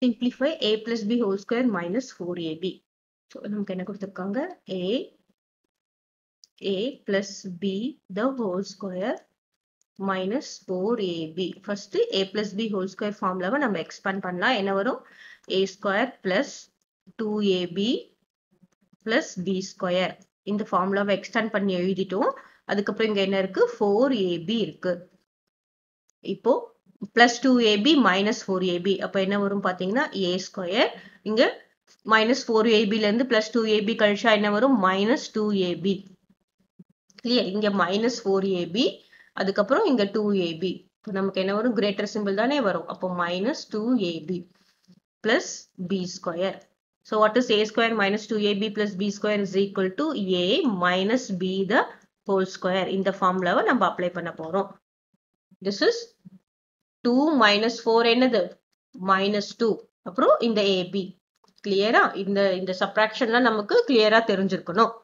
simplify a plus b whole square minus 4ab so நமக்கு என்ன கொடுத்திருக்காங்க a a plus b the whole square minus 4ab first a plus b whole square formula நம்ம expand பண்ணலாம் என்ன வரும் a square plus 2ab plus b square இந்த ஃபார்முலாவை extend பண்ணி எழுதிட்டோம் அதுக்கப்புறம் இங்க என்ன இருக்கு ஃபோர் ஏபி இருக்கு இப்போ plus two A B minus four A B அப்ப என்ன வரும் பாத்தீங்கன்னா ஏ ஸ்கொயர் இங்க மைனஸ் ஃபோர் ஏபில இருந்து பிளஸ் டூ ஏபி கழிச்சா என்ன வரும் மைனஸ் டூ ஏபி கிளியர் இங்க மைனஸ் ஃபோர் ஏபி அதுக்கப்புறம் இங்க டூ ஏபி இப்போ நமக்கு என்ன வரும் கிரேட்டர் சிம்பிள் தானே வரும் அப்போ minus two A B plus B square So what is a square minus 2ab plus b square is equal to a minus b the whole square. இந்த ஃபார்முலாவை நம்ம அப்ளை பண்ண போறோம். This is 2 minus 4 என்னது? minus 2. அப்புறம் இந்த ab. கிளியரா? இந்த இந்த சப்ராக்ஷன்லாம் நமக்கு கிளியரா தெரிஞ்சிருக்கணும்.